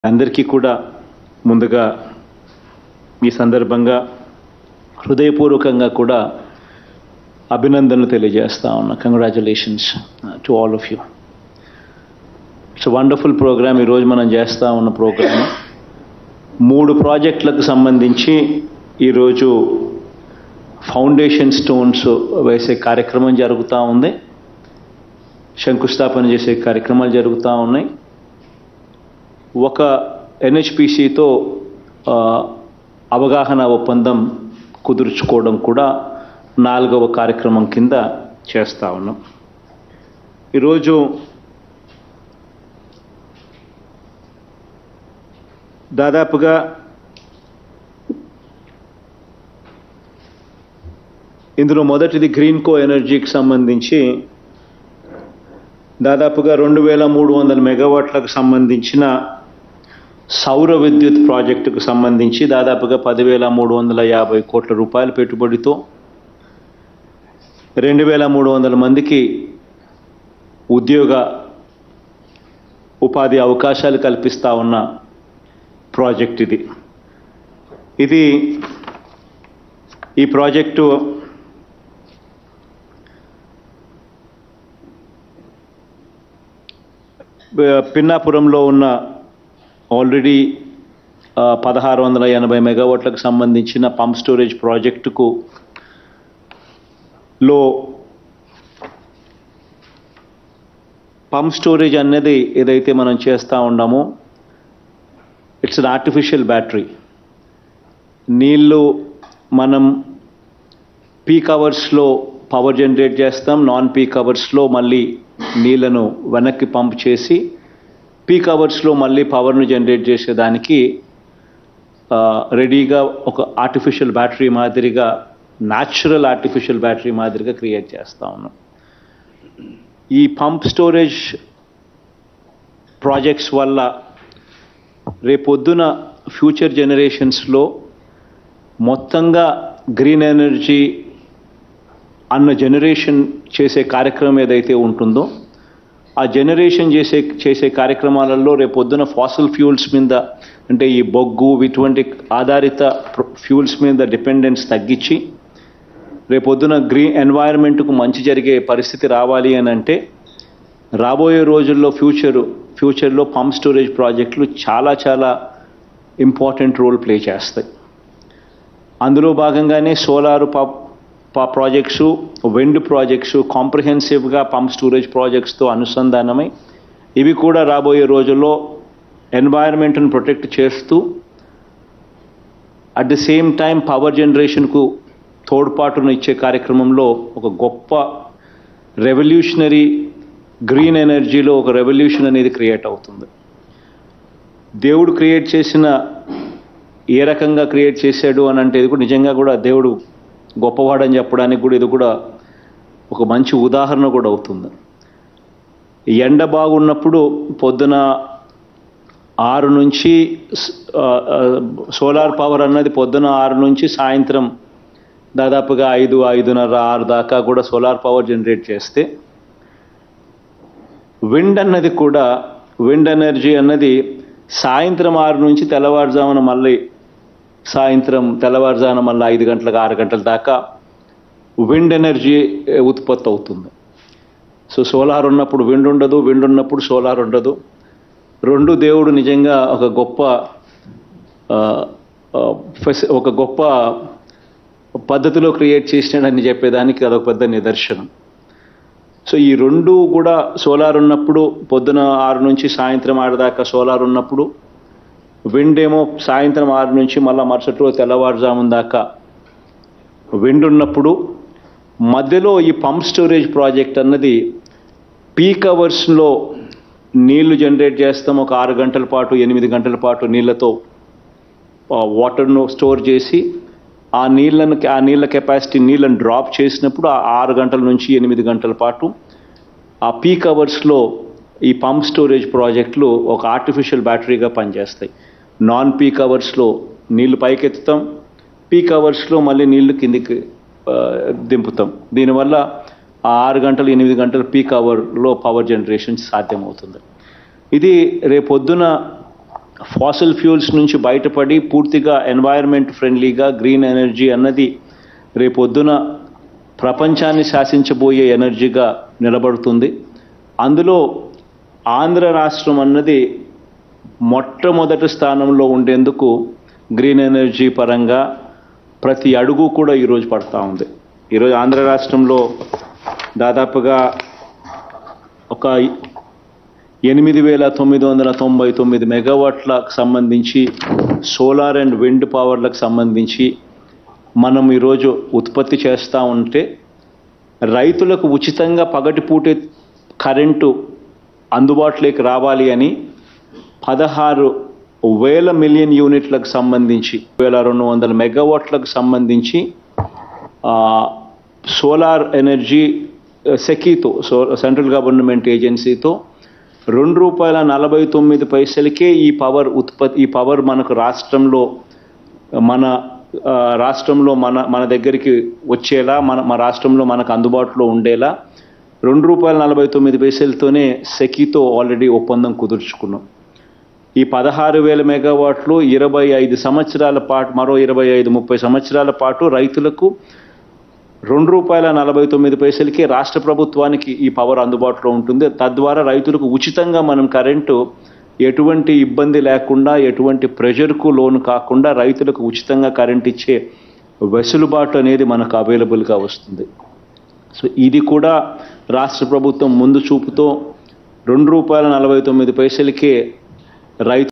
అందరికీ కూడా ముందుగా ఈ సందర్భంగా హృదయపూర్వకంగా కూడా అభినందనలు తెలియజేస్తా ఉన్నా congratulations to all of you it's wonderful programme ఈరోజు మనం చేస్తూ ఉన్న ప్రోగ్రామ్ మూడు ప్రాజెక్టులకు సంబంధించి ఈరోజు ఫౌండేషన్ స్టోన్స్ వేసే కార్యక్రమం జరుగుతూ ఉంది శంకుస్థాపన చేసే కార్యక్రమాలు జరుగుతూ ఉన్నాయి ఒక ఎన్హెచ్పిసితో అవగాహన ఒప్పందం కుదుర్చుకోవడం కూడా నాలుగవ కార్యక్రమం కింద చేస్తూ ఉన్నాం ఈరోజు దాదాపుగా ఇందులో మొదటిది గ్రీన్ కో ఎనర్జీకి సంబంధించి దాదాపుగా రెండు వేల మూడు వందల మెగావాట్లకు సంబంధించిన సౌర విద్యుత్ ప్రాజెక్టుకు సంబంధించి దాదాపుగా పదివేల మూడు వందల యాభై కోట్ల రూపాయల పెట్టుబడితో రెండు వేల మూడు వందల మందికి ఉద్యోగ ఉపాధి అవకాశాలు కల్పిస్తూ ఉన్న ప్రాజెక్ట్ ఇది ఇది ఈ ప్రాజెక్టు పిన్నాపురంలో ఉన్న ఆల్రెడీ పదహారు వందల ఎనభై మెగావాట్లకు సంబంధించిన పంప్ స్టోరేజ్ ప్రాజెక్టుకు లో పంప్ స్టోరేజ్ అనేది ఏదైతే మనం చేస్తూ ఉన్నామో ఇట్స్ అన్ ఆర్టిఫిషియల్ బ్యాటరీ నీళ్ళు మనం పీక్ అవర్స్లో పవర్ జనరేట్ చేస్తాం నాన్ పీక్ అవర్స్లో మళ్ళీ నీళ్లను వెనక్కి పంప్ చేసి పీక్ అవర్స్లో మళ్ళీ పవర్ను జనరేట్ చేసేదానికి రెడీగా ఒక ఆర్టిఫిషియల్ బ్యాటరీ మాదిరిగా న్యాచురల్ ఆర్టిఫిషియల్ బ్యాటరీ మాదిరిగా క్రియేట్ చేస్తూ ఉన్నాం ఈ పంప్ స్టోరేజ్ ప్రాజెక్ట్స్ వల్ల రేపొద్దున ఫ్యూచర్ జనరేషన్స్లో మొత్తంగా గ్రీన్ ఎనర్జీ అన్న జనరేషన్ చేసే కార్యక్రమం ఏదైతే ఉంటుందో ఆ జనరేషన్ చేసే చేసే కార్యక్రమాలలో రేపొద్దున ఫాసిల్ ఫ్యూల్స్ మీద అంటే ఈ బొగ్గు ఇటువంటి ఆధారిత ఫ్యూల్స్ మీద డిపెండెన్స్ తగ్గించి రేపొద్దున గ్రీన్ ఎన్వైరన్మెంట్కు మంచి జరిగే పరిస్థితి రావాలి అని అంటే రాబోయే రోజుల్లో ఫ్యూచర్ ఫ్యూచర్లో పంప్ స్టోరేజ్ ప్రాజెక్టులు చాలా చాలా ఇంపార్టెంట్ రోల్ ప్లే చేస్తాయి అందులో భాగంగానే సోలార్ ప్రాజెక్ట్స్ విండ్ ప్రాజెక్ట్స్ కాంప్రిహెన్సివ్గా పంప్ స్టోరేజ్ ప్రాజెక్ట్స్తో అనుసంధానమై ఇవి కూడా రాబోయే రోజుల్లో ఎన్వైరన్మెంట్ను ప్రొటెక్ట్ చేస్తూ at the same time power జనరేషన్కు తోడ్పాటును ఇచ్చే కార్యక్రమంలో ఒక గొప్ప రెవల్యూషనరీ గ్రీన్ ఎనర్జీలో ఒక రెవల్యూషన్ అనేది క్రియేట్ అవుతుంది దేవుడు క్రియేట్ చేసిన ఏ రకంగా క్రియేట్ చేశాడు అని అంటే ఇది కూడా నిజంగా కూడా దేవుడు గొప్పవాడని చెప్పడానికి కూడా ఇది కూడా ఒక మంచి ఉదాహరణ కూడా అవుతుంది ఎండ బాగున్నప్పుడు పొద్దున ఆరు నుంచి సోలార్ పవర్ అన్నది పొద్దున ఆరు నుంచి సాయంత్రం దాదాపుగా ఐదు ఐదున్నర ఆరు దాకా కూడా సోలార్ పవర్ జనరేట్ చేస్తే విండ్ అన్నది కూడా విండ్ ఎనర్జీ అన్నది సాయంత్రం ఆరు నుంచి తెల్లవారుజామున మళ్ళీ సాయంత్రం తెల్లవారుజామున మళ్ళీ ఐదు గంటలకు ఆరు గంటల దాకా విండ్ ఎనర్జీ ఉత్పత్తి అవుతుంది సో సోలార్ ఉన్నప్పుడు విండ్ ఉండదు విండ్ ఉన్నప్పుడు సోలార్ ఉండదు రెండు దేవుడు నిజంగా ఒక గొప్ప ఒక గొప్ప పద్ధతిలో క్రియేట్ చేసినాడని చెప్పేదానికి అదొక పెద్ద నిదర్శనం సో ఈ రెండు కూడా సోలార్ ఉన్నప్పుడు పొద్దున ఆరు నుంచి సాయంత్రం ఆరు దాకా సోలార్ ఉన్నప్పుడు విండ్ ఏమో సాయంత్రం ఆరు నుంచి మళ్ళీ మరుసటి రోజు తెల్లవారుజామున దాకా విండ్ ఉన్నప్పుడు మధ్యలో ఈ పంప్ స్టోరేజ్ ప్రాజెక్ట్ అన్నది పీక్ అవర్స్లో నీళ్లు జనరేట్ చేస్తాం ఒక ఆరు గంటల పాటు ఎనిమిది గంటల పాటు నీళ్లతో వాటర్ను స్టోర్ చేసి ఆ నీళ్ళను ఆ నీళ్ళ కెపాసిటీ నీళ్ళని డ్రాప్ చేసినప్పుడు ఆ ఆరు గంటల నుంచి ఎనిమిది గంటల పాటు ఆ పీక్ అవర్స్లో ఈ పంప్ స్టోరేజ్ ప్రాజెక్టులు ఒక ఆర్టిఫిషియల్ బ్యాటరీగా పనిచేస్తాయి నాన్ పీక్ అవర్స్లో నీళ్లు పైకెత్తుతాం పీక్ అవర్స్లో మళ్ళీ నీళ్లు కిందికి దింపుతాం దీనివల్ల ఆ ఆరు గంటలు ఎనిమిది గంటలు పీక్ అవర్లో పవర్ జనరేషన్ సాధ్యమవుతుంది ఇది రేపొద్దున ఫాసిల్ ఫ్యూల్స్ నుంచి బయటపడి పూర్తిగా ఎన్వైరన్మెంట్ ఫ్రెండ్లీగా గ్రీన్ ఎనర్జీ అన్నది రేపొద్దున ప్రపంచాన్ని శాసించబోయే ఎనర్జీగా నిలబడుతుంది అందులో ఆంధ్ర రాష్ట్రం అన్నది మొట్టమొదటి స్థానంలో ఉండేందుకు గ్రీన్ ఎనర్జీ పరంగా ప్రతి అడుగు కూడా ఈరోజు పడతా ఉంది ఈరోజు ఆంధ్ర రాష్ట్రంలో దాదాపుగా ఒక ఎనిమిది వేల తొమ్మిది వందల తొంభై తొమ్మిది మెగావాట్లకు సంబంధించి సోలార్ అండ్ విండ్ పవర్లకు సంబంధించి మనం ఈరోజు ఉత్పత్తి చేస్తూ ఉంటే రైతులకు ఉచితంగా పగటిపూటే కరెంటు అందుబాటులోకి రావాలి అని పదహారు వేల మిలియన్ యూనిట్లకు సంబంధించి వేల రెండు వందల మెగావాట్లకు సంబంధించి ఆ, సోలార్ ఎనర్జీ ఆ, సెకీతో సో సెంట్రల్ గవర్నమెంట్ ఏజెన్సీతో రెండు రూపాయల నలభై తొమ్మిది పైసలకే ఈ పవర్ ఉత్పత్తి ఈ పవర్ మనకు రాష్ట్రంలో మన ఆ, రాష్ట్రంలో మన మన దగ్గరికి వచ్చేలా మన మన రాష్ట్రంలో మనకు అందుబాటులో ఉండేలా రెండు రూపాయల నలభై తొమ్మిది పైసలతోనే సెకీతో ఆల్రెడీ ఒప్పందం కుదుర్చుకున్నాం ఈ పదహారు వేల మెగావాట్లు ఇరవై ఐదు సంవత్సరాల పాటు మరో ఇరవై ఐదు ముప్పై సంవత్సరాల పాటు రైతులకు రెండు రూపాయల నలభై తొమ్మిది పైసలకి రాష్ట్ర ప్రభుత్వానికి ఈ పవర్ అందుబాటులో ఉంటుంది తద్వారా రైతులకు ఉచితంగా మనం కరెంటు ఎటువంటి ఇబ్బంది లేకుండా ఎటువంటి ప్రెషర్కు లోను కాకుండా రైతులకు ఉచితంగా కరెంట్ ఇచ్చే వెసులుబాటు అనేది మనకు అవైలబుల్గా వస్తుంది సో ఇది కూడా రాష్ట్ర ప్రభుత్వం ముందు చూపుతో రెండు రూపాయల నలభై తొమ్మిది పైసలకే రైతు